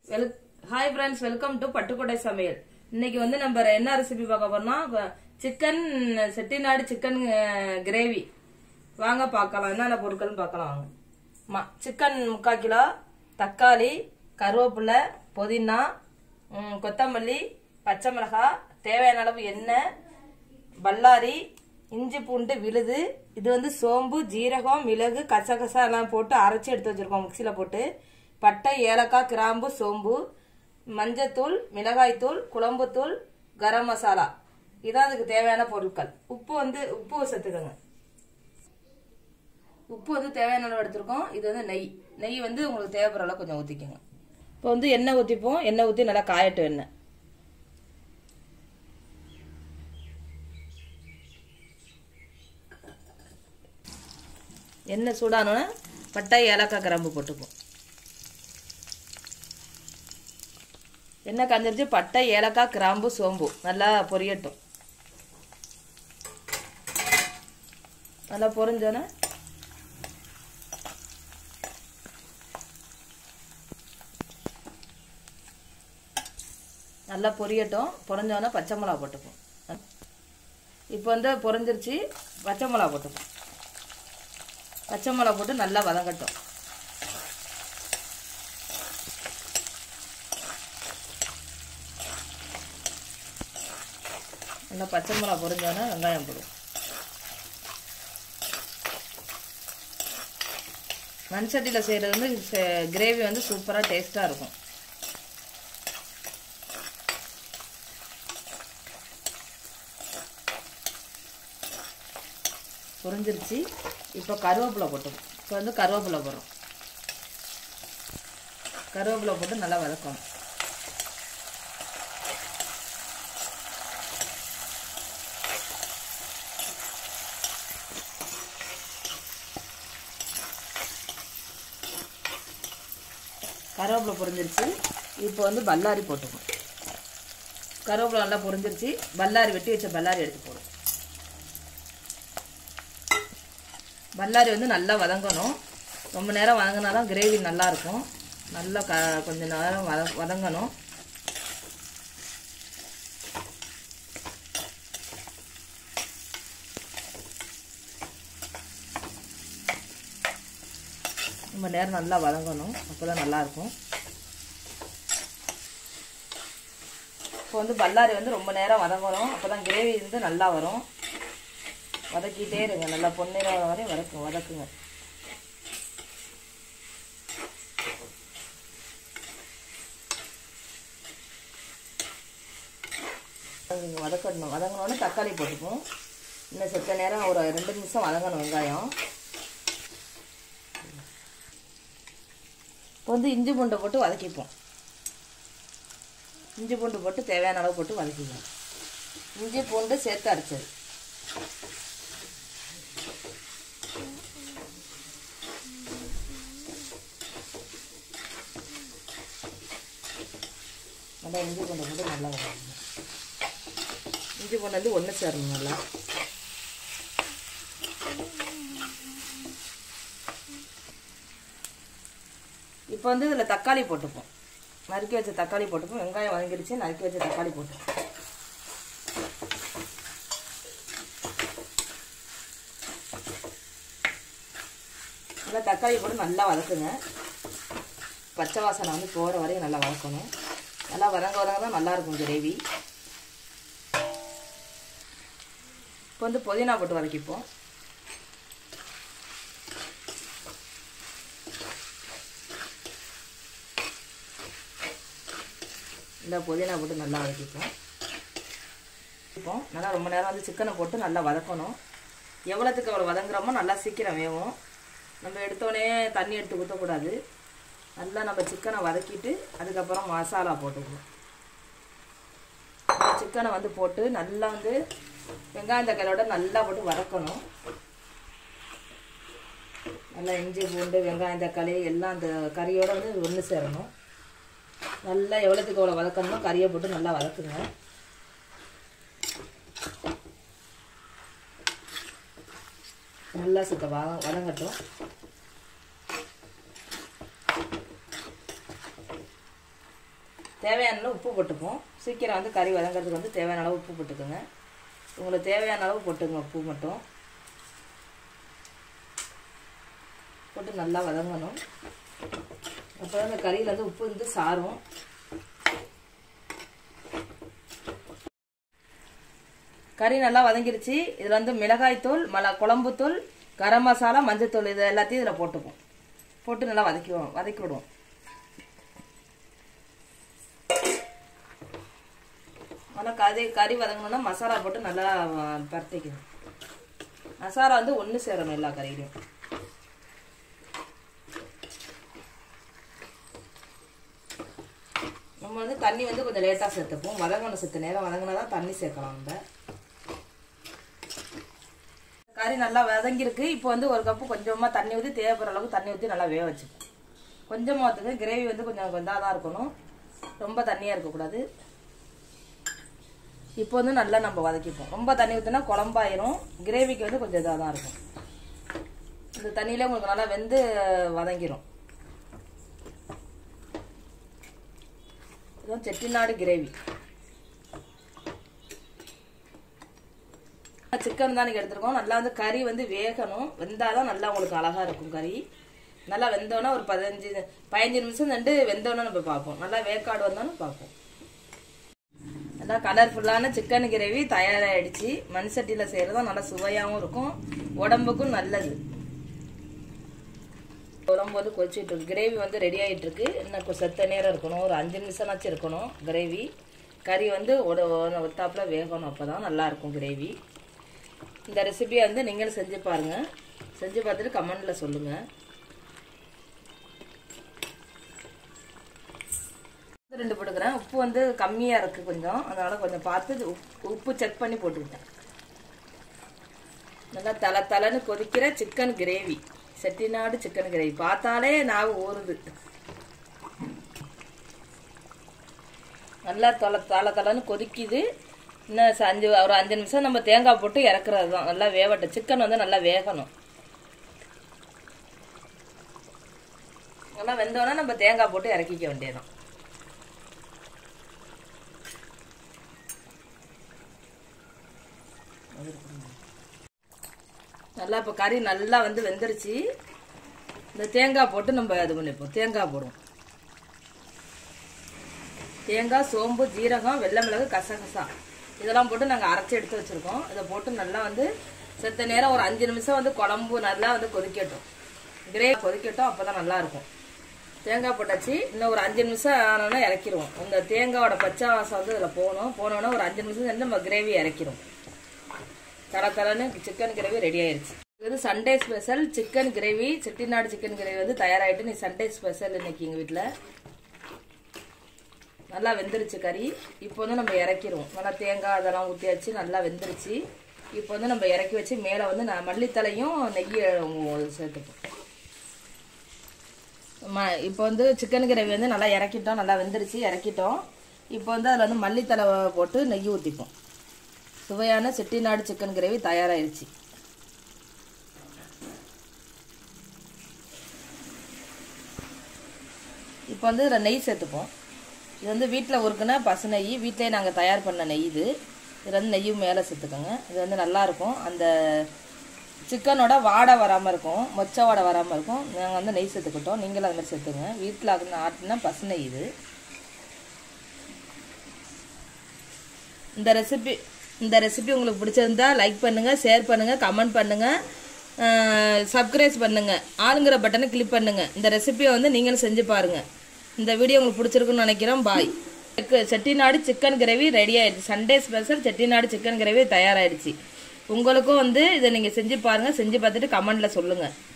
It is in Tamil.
well hi friends welcome to Pattukkottai சமையல் இன்னைக்கு வந்து நம்ம என்ன ரெசிபி பார்க்க போறோம்னா சிக்கன் செட்டிநாடு சிக்கன் கிரேவி வாங்க பார்க்கலாம் என்னென்ன பொருட்கள்னு பார்க்கலாம் வாங்க மா சிக்கன் முக்கால் கிலோ தக்காளி கருவேப்பிலை புதினா ம், கொத்தமல்லி பச்சை மிளகாய் தேவையான அளவு எண்ணெய் பல்லாரி இஞ்சி பூண்டு விழுது இது வந்து சோம்பு ஜீரகம் மிளகு கசகசா எல்லாம் போட்டு அரைச்சி எடுத்து வச்சிருக்கோம் மிக்சியில் போட்டு பட்டை ஏலக்காய் கிராம்பு சோம்பு மஞ்சத்தூள் மிளகாய்த்தூள் குழம்புத்தூள் கரம் மசாலா இதான் அதுக்கு தேவையான பொருட்கள் உப்பு வந்து உப்பு சேர்த்துக்கோங்க உப்பு வந்து தேவையான அளவு எடுத்திருக்கோம் இது வந்து நெய் நெய் வந்து உங்களுக்கு தேவைப்படுற அளவு கொஞ்சம் ஊற்றிக்கோங்க இப்போ வந்து எண்ணெய் ஊற்றிப்போம் எண்ணெய் ஊற்றி நல்லா காயட்டும் எண்ணெய் எண்ணெய் சூடானோன்னே பட்டை ஏலக்காய் கிராம்பு போட்டுப்போம் எண்ணெய் காஞ்சிருச்சு பட்டை ஏலக்காய் கிராம்பு சோம்பு நல்லா பொரியட்டும் நல்லா பொரிஞ்சோன்னே நல்லா பொரியட்டும் பொரிஞ்சோன்னே பச்சை மிளகா போட்டுப்போம் இப்போ வந்து பொரிஞ்சிருச்சு பச்சை மிளகா போட்டுப்போம் பச்சை மிளகா போட்டு நல்லா வதங்கட்டும் நல்லா பச்சை மிளகா பொரிஞ்சோன்னே வெங்காயம் போடுவோம் மண் சட்டியில் செய்கிறது வந்து கிரேவி வந்து சூப்பராக டேஸ்ட்டாக இருக்கும் பொரிஞ்சிருச்சு இப்போ கருவேப்பிலை போட்டுரும் இப்போ வந்து கருவேப்பிலை போடுறோம் கருவேப்பிலை போட்டு நல்லா வதக்கணும் கருவேப்பிலை பொரிஞ்சிருச்சு இப்போ வந்து பல்லாரி போட்டுக்கணும் கருவேப்பிலை நல்லா பொரிஞ்சிருச்சு பல்லாரி வெட்டி வச்ச பல்லாரி எடுத்து போடும் பல்லாரி வந்து நல்லா வதங்கணும் ரொம்ப நேரம் வதங்கினா தான் கிரேவி நல்லா இருக்கும் நல்லா க கொஞ்ச நேரம் வத வதங்கணும் ரொம்ப நேரம் நல்லா வதங்கணும் அப்போ தான் நல்லாயிருக்கும் இப்போ வந்து பல்லாரி வந்து ரொம்ப நேரம் வதங்கணும் அப்போ தான் கிரேவி வந்து நல்லா வரும் வதக்கிட்டே இருங்க நல்லா பொன்னிறம் வரையும் வதக்கு வதக்குங்க அதுங்க வதக்கணும் வதங்கினோடனே தக்காளி போட்டுப்போம் இன்னும் செத்த நேரம் ஒரு ரெண்டு நிமிஷம் வதங்கணும் வெங்காயம் இப்போ வந்து இஞ்சி பூண்டை போட்டு வதக்கிப்போம் இஞ்சி பூண்டு போட்டு தேவையான அளவு போட்டு வதக்கிக்கணும் இஞ்சி பூண்டு சேர்த்து அரைச்சது நல்லா இஞ்சி பூண்டை போட்டு நல்லா வதக்கணும் இஞ்சி பூண்டு வந்து ஒன்று சேரணும் நல்லா இப்போ வந்து இதில் தக்காளி போட்டுப்போம் நறுக்கி வச்ச தக்காளி போட்டுப்போம் வெங்காயம் வதங்கிடுச்சு நறுக்கி வச்ச தக்காளி போட்டுப்போம் நல்லா தக்காளி போட்டு நல்லா வதக்குங்க பச்சை வாசனை வந்து போகிற வரையும் நல்லா வதக்கணும் நல்லா வதங்க வதங்க தான் நல்லாயிருக்கும் கிரேவி இப்போ வந்து புதினா போட்டு வதக்கிப்போம் இந்த புதினா போட்டு நல்லா வதக்கிப்போம் இப்போ நல்லா ரொம்ப நேரம் வந்து சிக்கனை போட்டு நல்லா வதக்கணும் எவ்வளோத்துக்கு அவ்வளோ வதங்குறோமோ நல்லா சீக்கிரம் வேகும் நம்ம எடுத்தோடனே தண்ணி எடுத்து ஊற்றக்கூடாது நல்லா நம்ம சிக்கனை வதக்கிட்டு அதுக்கப்புறம் மசாலா போட்டுக்கணும் சிக்கனை வந்து போட்டு நல்லா வந்து வெங்காயம் தக்காளியோட நல்லா போட்டு வதக்கணும் நல்லா இஞ்சி பூண்டு வெங்காயம் தக்காளி எல்லாம் அந்த கறியோட வந்து ஒன்று சேரணும் நல்லா எவ்வளோத்துக்கு எவ்வளோ வதக்கணுமோ கறியை போட்டு நல்லா வதக்குங்க நல்லா சுத்த வத வதங்கட்டும் தேவையான அளவு உப்பு போட்டுப்போம் சீக்கிரம் வந்து கறி வதங்கிறதுக்கு வந்து தேவையான அளவு உப்பு போட்டுக்கோங்க உங்களுக்கு தேவையான அளவு போட்டுங்க உப்பு மட்டும் போட்டு நல்லா வதங்கணும் அப்போ அந்த கறியில் வந்து உப்பு வந்து சாரும் கறி நல்லா வதங்கிருச்சு இதில் வந்து மிளகாய்த்தூள் மல குழம்புத்தூள் கரம் மசாலா மஞ்சத்தூள் இது எல்லாத்தையும் இதில் போட்டுப்போம் போட்டு நல்லா வதக்கிவோம் வதக்கி விடுவோம் நல்லா கறி கறி வதங்கணும்னா மசாலா போட்டு நல்லா வ- பரட்டிக்கணும் மசாலா வந்து ஒன்று சேரணும் எல்லா கறியிலையும் நம்ம வந்து தண்ணி வந்து கொஞ்சம் லேட்டாக சேர்த்துப்போம் வதங்கணும் செத்த நேரம் வதங்கினா தான் தண்ணி சேர்க்கலாம் நம்ம கறி நல்லா வதங்கியிருக்கு இப்போ வந்து ஒரு கப்பு கொஞ்சமாக தண்ணி ஊற்றி தேவைப்படுற அளவுக்கு தண்ணி ஊற்றி நல்லா வேக வச்சுப்போம் கொஞ்சமாக ஊற்றுக்கு கிரேவி வந்து கொஞ்சம் இதாக தான் இருக்கணும் ரொம்ப தண்ணியாக இருக்கக்கூடாது இப்போ வந்து நல்லா நம்ம வதக்கிப்போம் ரொம்ப தண்ணி ஊற்றினா குழம்பாயிரும் கிரேவிக்கு வந்து கொஞ்சம் இதாக தான் இருக்கும் இந்த தண்ணியிலே உங்களுக்கு நல்லா வெந்து வதங்கிரும் இதுதான் செட்டிநாடு கிரேவி சிக்கன் தான் நீங்கள் எடுத்துருக்கோம் நல்லா வந்து கறி வந்து வேகணும் வெந்தாதான் நல்லா உங்களுக்கு அழகா இருக்கும் கறி நல்லா வெந்தோன்னா ஒரு பதினஞ்சு பதினஞ்சு நிமிஷம் ரெண்டு வெந்தோன்னு நம்ம பார்ப்போம் நல்லா வேக்காடு வந்தோன்னு பார்ப்போம் நல்லா கலர்ஃபுல்லான சிக்கன் கிரேவி தயாராகிடுச்சு மண் சட்டியில் செய்கிறதும் நல்லா சுவையாகவும் இருக்கும் உடம்புக்கும் நல்லது குழம்பு வந்து கொதிச்சுட்டு இருக்கு கிரேவி வந்து ரெடி ஆகிட்டு இருக்கு இன்னும் கொ- செத்த நேரம் இருக்கணும் ஒரு அஞ்சு நிமிஷம்னாச்சும் இருக்கணும் கிரேவி கறி வந்து ஒட ஒத்தாப்புல வேகணும் அப்போ தான் நல்லாயிருக்கும் கிரேவி இந்த ரெசிபியை வந்து நீங்களும் செஞ்சு பாருங்க செஞ்சு பார்த்துட்டு கமெண்ட்ல சொல்லுங்க ரெண்டு போட்டுக்கிறேன் உப்பு வந்து கம்மியா இருக்கு கொஞ்சம் அதனால கொஞ்சம் பார்த்து உப்பு- உப்பு செக் பண்ணி போட்டுக்கிட்டேன் நல்லா தலை தலைன்னு கொதிக்கிற chicken gravy Chettinad chicken gravy பார்த்தாலே நான் ஊறுது நல்லா தலை தலை தலைன்னு கொதிக்குது இன்னும் ச- அஞ்சு ஒரு அஞ்சு நிமிஷம் நம்ம தேங்காய் போட்டு இறக்குறது தான் நல்லா வேவட்டும் சிக்கன் வந்து நல்லா வேகணும் நல்லா வெந்தோடனே நம்ம தேங்காய் போட்டு இறக்கிக்க வேண்டியதுதான் நல்லா இப்போ கறி நல்லா வந்து வெந்துருச்சு இந்த தேங்காய் போட்டு நம்ம இது பண்ணிப்போம் தேங்காய் போடுவோம் தேங்காய் சோம்பு ஜீரகம் வெள்ளை மிளகு கசகசா இதெல்லாம் போட்டு நாங்கள் அரைச்சி எடுத்து வச்சிருக்கோம் இதை போட்டு நல்லா வந்து செத்த நேரம் ஒரு அஞ்சு நிமிஷம் வந்து குழம்பு நல்லா வந்து கொதிக்கட்டும் கிரேவி கொதிக்கட்டும் அப்போ தான் நல்லா இருக்கும் தேங்காய் போட்டாச்சு இன்னும் ஒரு அஞ்சு நிமிஷம் ஆனோன்னா இறக்கிடுவோம் இந்த தேங்காயோட பச்சை வாசம் வந்து இதில் போகணும் போனோன்னா ஒரு அஞ்சு நிமிஷம் சென்று நம்ம கிரேவி இறக்கிடும் தர தரன்னு சிக்கன் கிரேவி ரெடி ஆயிருச்சு இது வந்து Sunday special chicken gravy Chettinad chicken gravy வந்து தயாராகிட்டு நீ சண்டே ஸ்பெஷல் இன்னைக்கு எங்கள் வீட்டில் நல்லா வெந்துருச்சு கறி இப்போ வந்து நம்ம இறக்கிடுவோம் நல்லா தேங்காய் அதெல்லாம் ஊற்றியாச்சு நல்லா வெந்துருச்சு இப்போ வந்து நம்ம இறக்கி வச்சு மேலே வந்து நான் மல்லித்தலையும் நெய்யை சேர்த்துப்போம் ம இப்போ வந்து சிக்கன் கிரேவி வந்து நல்லா இறக்கிட்டோம் நல்லா வெந்துருச்சு இறக்கிட்டோம் இப்போ வந்து அதில் வந்து மல்லித்தலை போட்டு நெய் ஊற்றிப்போம் சுவையான செட்டிநாடு சிக்கன் கிரேவி தயாராயிருச்சு இப்போ வந்து இதில் நெய் சேர்த்துப்போம் இது வந்து வீட்டில் உருக்குன பசு நெய் வீட்டிலே நாங்கள் தயார் பண்ண நெய் இது இதில் வந்து நெய்யும் மேலே சேர்த்துக்கோங்க இது வந்து நல்லா இருக்கும் அந்த சிக்கனோட வாடை வராமல் இருக்கும் மொச்ச வாடை வராமல் இருக்கும் நாங்கள் வந்து நெய் சேர்த்துக்கிட்டோம் நீங்களும் அது மாதிரி சேர்த்துங்க வீட்டில் ஆட்டின ஆட்டின பசு நெய் இது இந்த ரெசிபி இந்த ரெசிபி உங்களுக்கு பிடிச்சிருந்தா லைக் பண்ணுங்க ஷேர் பண்ணுங்க கமெண்ட் பண்ணுங்க சப்ஸ்கிரைப் பண்ணுங்க ஆளுங்கிற பட்டனை கிளிக் பண்ணுங்க இந்த ரெசிபியை வந்து நீங்களும் செஞ்சு பாருங்க இந்த வீடியோ உங்களுக்கு பிடிச்சிருக்குன்னு நினைக்கிறோம் bye Chettinad chicken gravy ready ஆயிடுச்சு Sunday special Chettinad chicken gravy தயாராயிடுச்சு உங்களுக்கும் வந்து இதை நீங்கள் செஞ்சு பாருங்க செஞ்சு பார்த்துட்டு கமெண்ட்ல சொல்லுங்க